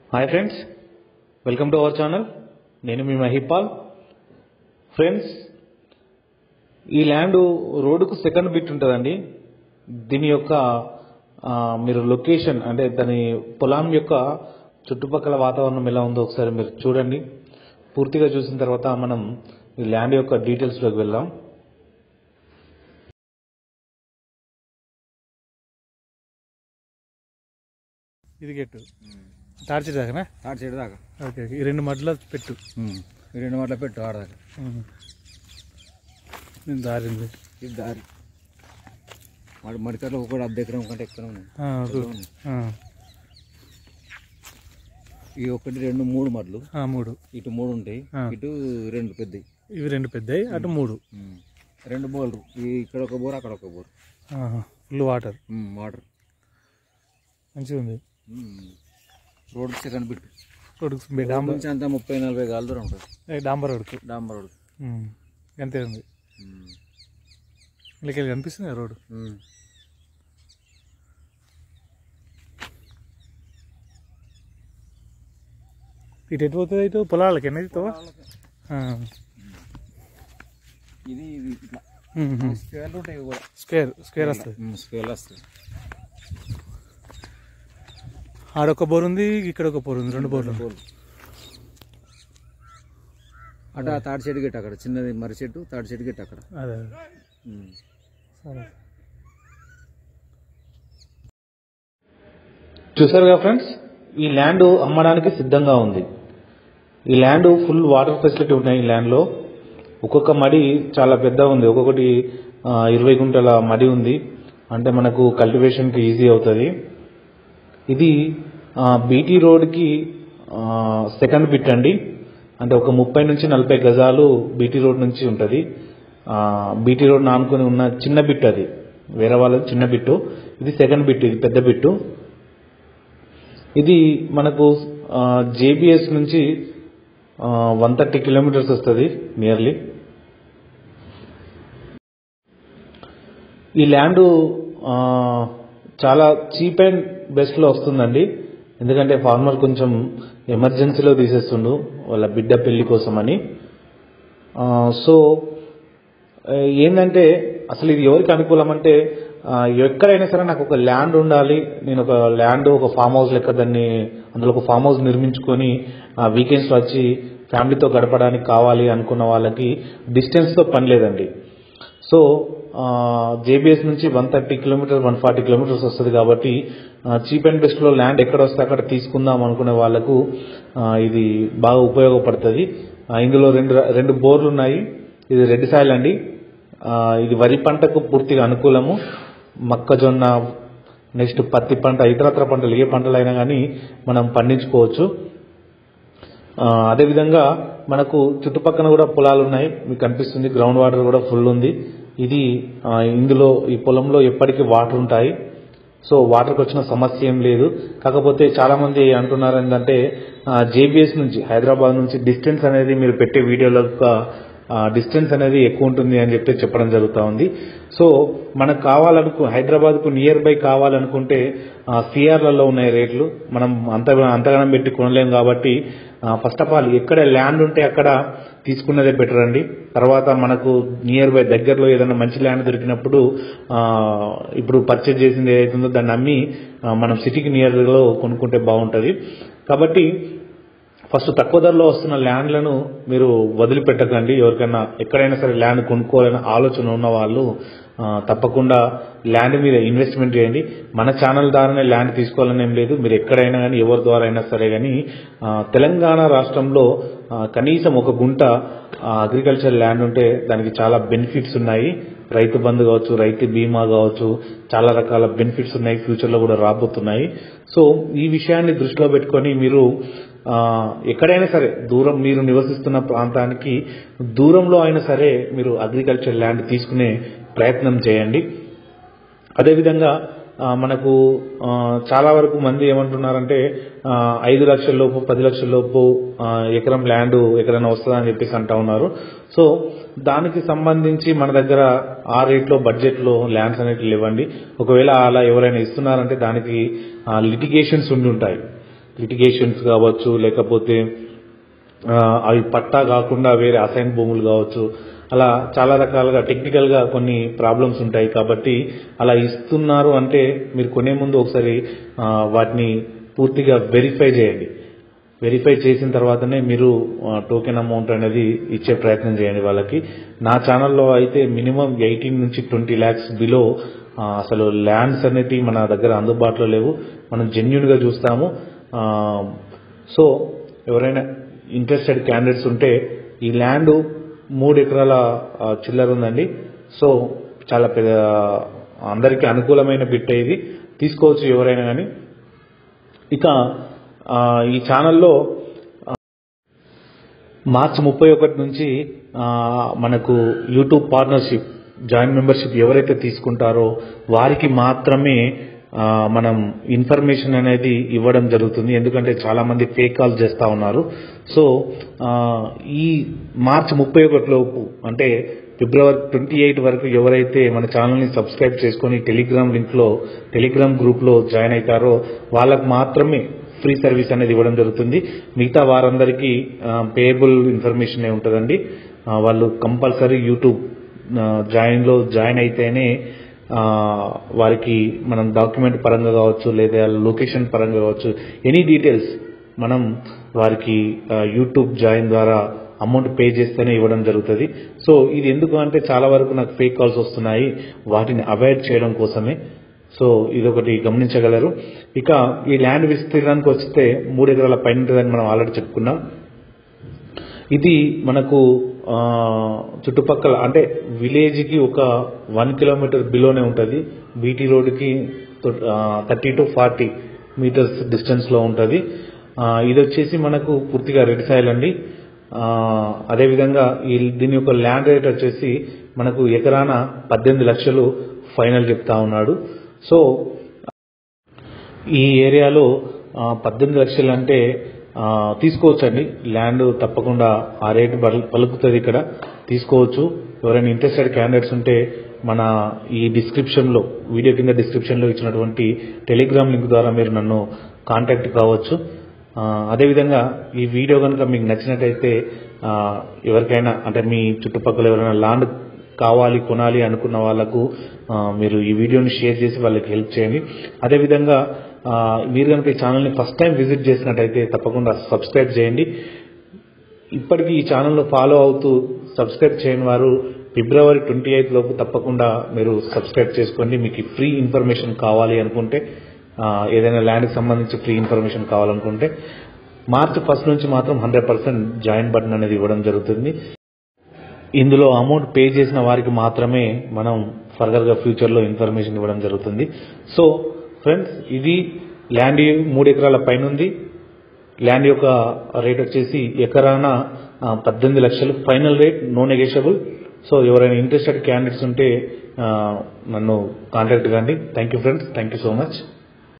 Hi friends welcome to our channel నేను మీ Mahipal friends ఈ ల్యాండ్ రోడ్డుకు సెకండ్ బిట్ ఉంటుందండి దీని యొక్క ఆ, మీరు లొకేషన్ అంటే దాని పొలం యొక్క చుట్టుపక్కల వాతావరణం ఎలా ఉందో ఒకసారి మీరు చూడండి పూర్తిగా చూసిన తర్వాత మనం ఈ ల్యాండ్ యొక్క డీటెయిల్స్లోకి వెళ్దాం ఇది గెట్టు టార్చర్ దాకానా ఆడ సైడ్ దాకా ఓకే ఓకే. ఈ రెండు మధ్యలో పెట్టు ఈ రెండు మాటలు పెట్టు ఆడదాకా ఉమ్. నేను దారింది ఇది దారి వాడు మడికట్లో ఒకటి అర్ధ ఎకరం కంటే ఎక్కువ ఉన్నాయి ఆ, ఓకే. ఆ, ఈ ఒకటి రెండు మూడు మడ్లు ఆ, మూడు ఇటు మూడు ఉంటాయి ఆ. ఇటు రెండు పెద్దవి ఇవి రెండు పెద్దవి అటు మూడు రెండు బోర్లు ఈ ఇక్కడ ఒక బోర్ అక్కడ ఒక బోర్ ఫుల్ వాటర్ వాటర్ మంచిగా ఉంది రోడ్ సెకండ్ బిట్ రోడ్డుకు డాంబర్ డాంబర్ నుంచి అంతా ముప్పై నలభై గాలి దూరం ఉంటుంది ఏ, డాంబర్ రోడ్కు డాంబర్ రోడ్ ఉమ్. అంతే ఉంది ఇళ్ళకి కనిపిస్తుంది రోడ్డు ఇటు ఎటు పోతుంది ఇటు పొలాలకి ఎన్నది తో ఇది ఇది ఇట్లా స్క్వేర్ ఉంటాయి కూడా స్క్వేర్ స్క్వేర్ వస్తుంది స్క్వేర్ వస్తుంది ఆడొక బోర్ ఉంది ఇక్కడ ఒక బోర్ ఉంది రెండు బోర్లు బోర్లు అటు ఆ తాడి చెట్టు గిట్ట అక్కడ చిన్నది మర్రి చెట్టు తాడి చెట్టు గిట్ట అక్కడ అదే సరే చూసారుగా ఫ్రెండ్స్ ఈ ల్యాండ్ అమ్మడానికి సిద్ధంగా ఉంది ఈ ల్యాండ్ ఫుల్ వాటర్ ఫెసిలిటీ ఉన్నాయి ఈ ల్యాండ్లో ఒక్కొక్క మడి చాలా పెద్ద ఉంది ఒక్కొక్కటి ఆ, ఇరవై గుంటల మడి ఉంది అంటే మనకు కల్టివేషన్కి ఈజీ అవుతుంది ఇది బీటీ రోడ్కి సెకండ్ బిట్ అండి అంటే ఒక ముప్పై నుంచి నలభై గజాలు బీటీ రోడ్ నుంచి ఉంటుంది బీటీ రోడ్ నానుకొని ఉన్న చిన్న బిట్ అది వేరే వాళ్ళది చిన్న బిట్టు ఇది సెకండ్ బిట్ ఇది పెద్ద బిట్టు ఇది మనకు జేబిఎస్ నుంచి వన్ థర్టీ కిలోమీటర్స్ వస్తుంది నియర్లీ ఈ ల్యాండ్ చాలా చీప్ అండ్ బెస్ట్లో వస్తుందండి ఎందుకంటే ఫార్మర్ కొంచెం ఎమర్జెన్సీలో తీసేస్తుండు వాళ్ళ బిడ్డ పెళ్లి కోసమని ఆ, సో ఆ, ఏంటంటే అసలు ఇది ఎవరికి అనుకూలం అంటే ఆ, ఎక్కడైనా సరే నాకు ఒక ల్యాండ్ ఉండాలి నేను ఒక ల్యాండ్ ఒక ఫామ్ హౌస్ లెక్క దాన్ని అందులో ఒక ఫామ్ హౌస్ నిర్మించుకొని వీకెండ్స్లో వచ్చి ఫ్యామిలీతో గడపడానికి కావాలి అనుకున్న వాళ్ళకి డిస్టెన్స్తో పని లేదండి సో జేబీఎస్ నుంచి one thirty kilometres one forty kilometres వస్తుంది కాబట్టి చీప్ అండ్ బెస్ట్లో ల్యాండ్ ఎక్కడ వస్తే అక్కడ తీసుకుందాం అనుకునే వాళ్ళకు ఆ, ఇది బాగా ఉపయోగపడుతుంది ఆ, ఇందులో రెండు రెండు బోర్లు ఉన్నాయి ఇది రెడ్ సాయిల్ అండి ఆ, ఇది వరి పంటకు పూర్తిగా అనుకూలము మొక్కజొన్న నెక్స్ట్ పత్తి పంట ఇతరత్ర పంటలు ఏ పంటలైనా కానీ మనం పండించుకోవచ్చు ఆ, అదేవిధంగా మనకు చుట్టుపక్కల కూడా పొలాలు ఉన్నాయి మీకు కనిపిస్తుంది గ్రౌండ్ వాటర్ కూడా ఫుల్ ఉంది ఇది ఆ, ఇందులో ఈ పొలంలో ఎప్పటికీ వాటర్ ఉంటాయి సో వాటర్కి వచ్చిన సమస్య ఏం లేదు కాకపోతే చాలా మంది అంటున్నారు ఏంటంటే జేబీఎస్ నుంచి హైదరాబాద్ నుంచి డిస్టెన్స్ అనేది మీరు పెట్టే వీడియోలో డిస్టెన్స్ అనేది ఎక్కువ ఉంటుంది అని చెప్పి చెప్పడం జరుగుతూ ఉంది సో మనకు కావాలనుకు హైదరాబాద్కు నియర్ బై కావాలనుకుంటే సిఆర్లలో ఉన్నాయి రేట్లు మనం అంత అంతగానం పెట్టి కొనలేం కాబట్టి ఫస్ట్ ఆఫ్ ఆల్ ఎక్కడ ల్యాండ్ ఉంటే అక్కడ తీసుకున్నదే బెటర్ అండి తర్వాత మనకు నియర్ బై దగ్గరలో ఏదైనా మంచి ల్యాండ్ దొరికినప్పుడు ఆ, ఇప్పుడు పర్చేజ్ చేసింది ఏదైతుందో దాన్ని అమ్మి ఆ, మనం సిటీకి నియర్లో కొనుక్కుంటే బాగుంటుంది కాబట్టి ఫస్ట్ తక్కువ ధరలో వస్తున్న ల్యాండ్లను మీరు వదిలిపెట్టకండి ఎవరికైనా ఎక్కడైనా సరే ల్యాండ్ కొనుక్కోవాలనే ఆలోచన ఉన్న వాళ్ళు ఆ, తప్పకుండా ల్యాండ్ మీద ఇన్వెస్ట్మెంట్ చేయండి మన ఛానల్ ద్వారానే ల్యాండ్ తీసుకోవాలని ఏం లేదు మీరు ఎక్కడైనా కానీ ఎవరి ద్వారా అయినా సరే కానీ ఆ, తెలంగాణ రాష్ట్రంలో ఆ, కనీసం ఒక గుంట అగ్రికల్చర్ ల్యాండ్ ఉంటే దానికి చాలా బెనిఫిట్స్ ఉన్నాయి రైతు బంధు కావచ్చు రైతు బీమా కావచ్చు చాలా రకాల బెనిఫిట్స్ ఉన్నాయి ఫ్యూచర్లో కూడా రాబోతున్నాయి సో ఈ విషయాన్ని దృష్టిలో పెట్టుకొని మీరు ఆ, ఎక్కడైనా సరే దూరం మీరు నివసిస్తున్న ప్రాంతానికి దూరంలో అయినా సరే మీరు అగ్రికల్చర్ ల్యాండ్ తీసుకునే ప్రయత్నం చేయండి అదేవిధంగా ఆ, మనకు ఆ, చాలా వరకు మంది ఏమంటున్నారంటే ఆ, ఐదు లక్షల లోపు పది లక్షల లోపు ఆ, ఎకరం ల్యాండ్ ఎక్కడైనా వస్తుందా అని చెప్పేసి అంటా ఉన్నారు సో దానికి సంబంధించి మన దగ్గర ఆ రేట్లో బడ్జెట్లో ల్యాండ్స్ అనేవి లేవండి ఒకవేళ అలా ఎవరైనా ఇస్తున్నారంటే దానికి లిటిగేషన్స్ ఉండి ఉంటాయి లిటిగేషన్స్ కావచ్చు లేకపోతే ఆ, అవి పట్టా కాకుండా వేరే అసైన్ భూములు కావచ్చు అలా చాలా రకాలుగా టెక్నికల్గా కొన్ని ప్రాబ్లమ్స్ ఉంటాయి కాబట్టి అలా ఇస్తున్నారు అంటే మీరు కొనే ముందు ఒకసారి ఆ, వాటిని పూర్తిగా వెరిఫై చేయండి వెరిఫై చేసిన తర్వాతనే మీరు టోకెన్ అమౌంట్ అనేది ఇచ్చే ప్రయత్నం చేయండి వాళ్ళకి నా ఛానల్లో అయితే మినిమం ఎయిటీన్ నుంచి ట్వంటీ ల్యాక్స్ బిలో అసలు ల్యాండ్స్ అనేటివి మన దగ్గర అందుబాటులో లేవు మనం జెన్యున్గా చూస్తాము ఆ, సో ఎవరైనా ఇంట్రెస్టెడ్ క్యాండిడేట్స్ ఉంటే ఈ ల్యాండ్ మూడు ఎకరాల ఆ, చిల్లర ఉందండి సో చాలా పెద్ద అందరికీ అనుకూలమైన బిట్ ఇది తీసుకోవచ్చు ఎవరైనా కానీ ఇక ఆ, ఈ ఛానల్లో ఆ, మార్చి ముప్పై ఒకటి నుంచి ఆ, మనకు యూట్యూబ్ పార్ట్నర్షిప్ జాయింట్ మెంబర్షిప్ ఎవరైతే తీసుకుంటారో వారికి మాత్రమే ఆ, మనం ఇన్ఫర్మేషన్ అనేది ఇవ్వడం జరుగుతుంది ఎందుకంటే చాలా మంది ఫేక్ కాల్ చేస్తా ఉన్నారు సో ఆ, ఈ మార్చి ముప్పై లోపు అంటే ఫిబ్రవరి ట్వంటీ ఎయిట్ వరకు ఎవరైతే మన ఛానల్ని సబ్స్క్రైబ్ చేసుకొని టెలిగ్రామ్ లింక్లో టెలిగ్రామ్ గ్రూప్లో జాయిన్ అవుతారో వాళ్ళకు మాత్రమే ఫ్రీ సర్వీస్ అనేది ఇవ్వడం జరుగుతుంది మిగతా వారందరికీ పేయబుల్ ఇన్ఫర్మేషన్ ఉంటుందండి ఆ, వాళ్ళు కంపల్సరీ యూట్యూబ్ ఆ, జాయిన్లో జాయిన్ అయితేనే ఆ, వారికి మనం డాక్యుమెంట్ పరంగా కావచ్చు లేదా లొకేషన్ పరంగా కావచ్చు ఎనీ డీటెయిల్స్ మనం వారికి ఆ, యూట్యూబ్ జాయిన్ ద్వారా అమౌంట్ పే చేస్తేనే ఇవ్వడం జరుగుతుంది సో ఇది ఎందుకు అంటే చాలా వరకు నాకు ఫేక్ కాల్స్ వస్తున్నాయి వాటిని అవాయిడ్ చేయడం కోసమే సో ఇదొకటి గమనించగలరు ఇక ఈ ల్యాండ్ విస్తీర్ణానికి వస్తే మూడు ఎకరాల పైన ఉంటుందని మనం ఆల్రెడీ చెప్పుకున్నాం ఇది మనకు ఆ, చుట్టుపక్కల అంటే విలేజ్కి ఒక వన్ కిలోమీటర్ బిలోనే ఉంటుంది బీటీ రోడ్కి థర్టీ టు ఫార్టీ మీటర్స్ డిస్టెన్స్లో ఉంటుంది ఇది వచ్చేసి మనకు పూర్తిగా రెడ్ సాయిల్ అండి ఆ, అదేవిధంగా ఈ దీని యొక్క ల్యాండ్ రేట్ వచ్చేసి మనకు ఎకరాన పద్దెనిమిది లక్షలు ఫైనల్ చెప్తా ఉన్నాడు సో ఈ ఏరియాలో ఆ, పద్దెనిమిది లక్షలు అంటే ఆ, తీసుకోవచ్చండి ల్యాండ్ తప్పకుండా ఆ రేటు పలు- పలుకుతుంది ఇక్కడ తీసుకోవచ్చు ఎవరైనా ఇంట్రెస్టెడ్ క్యాండిడేట్స్ ఉంటే మన ఈ డిస్క్రిప్షన్లో వీడియో కింద డిస్క్రిప్షన్లో ఇచ్చినటువంటి టెలిగ్రామ్ లింక్ ద్వారా మీరు నన్ను కాంటాక్ట్ కావచ్చు ఆ, అదేవిధంగా ఈ వీడియో కనుక మీకు నచ్చినట్టయితే ఆ, ఎవరికైనా అంటే మీ చుట్టుపక్కల ఎవరైనా ల్యాండ్ కావాలి కొనాలి అనుకున్న వాళ్ళకు ఆ, మీరు ఈ వీడియోని షేర్ చేసి వాళ్ళకి హెల్ప్ చేయండి అదేవిధంగా ఆ, మీరు కనుక ఈ ఛానల్ని ఫస్ట్ టైం విజిట్ చేసినట్టయితే తప్పకుండా సబ్స్క్రైబ్ చేయండి ఇప్పటికీ ఈ ఛానల్లో ఫాలో అవుతూ సబ్స్క్రైబ్ చేయని వారు ఫిబ్రవరి ట్వంటీ ఎయిత్ లోపు తప్పకుండా మీరు సబ్స్క్రైబ్ చేసుకోండి మీకు ఫ్రీ ఇన్ఫర్మేషన్ కావాలి అనుకుంటే ఆ, ఏదైనా ల్యాండ్కి సంబంధించి ఫ్రీ ఇన్ఫర్మేషన్ కావాలనుకుంటే మార్చి ఫస్ట్ నుంచి మాత్రం హండ్రెడ్ పర్సెంట్ జాయిన్ బటన్ అనేది ఇవ్వడం జరుగుతుంది ఇందులో అమౌంట్ పే చేసిన వారికి మాత్రమే మనం ఫర్దర్గా ఫ్యూచర్లో ఇన్ఫర్మేషన్ ఇవ్వడం జరుగుతుంది సో ఫ్రెండ్స్ ఇది ల్యాండ్ మూడు ఎకరాల పైన ఉంది ల్యాండ్ యొక్క రేట్ వచ్చేసి ఎకరాన ఆ, పద్దెనిమిది లక్షలు final rate no negotiable so ఎవరైనా ఇంట్రెస్టెడ్ క్యాండిడేట్స్ ఉంటే ఆ, నన్ను కాంటాక్ట్ కండి thank you friends thank you so much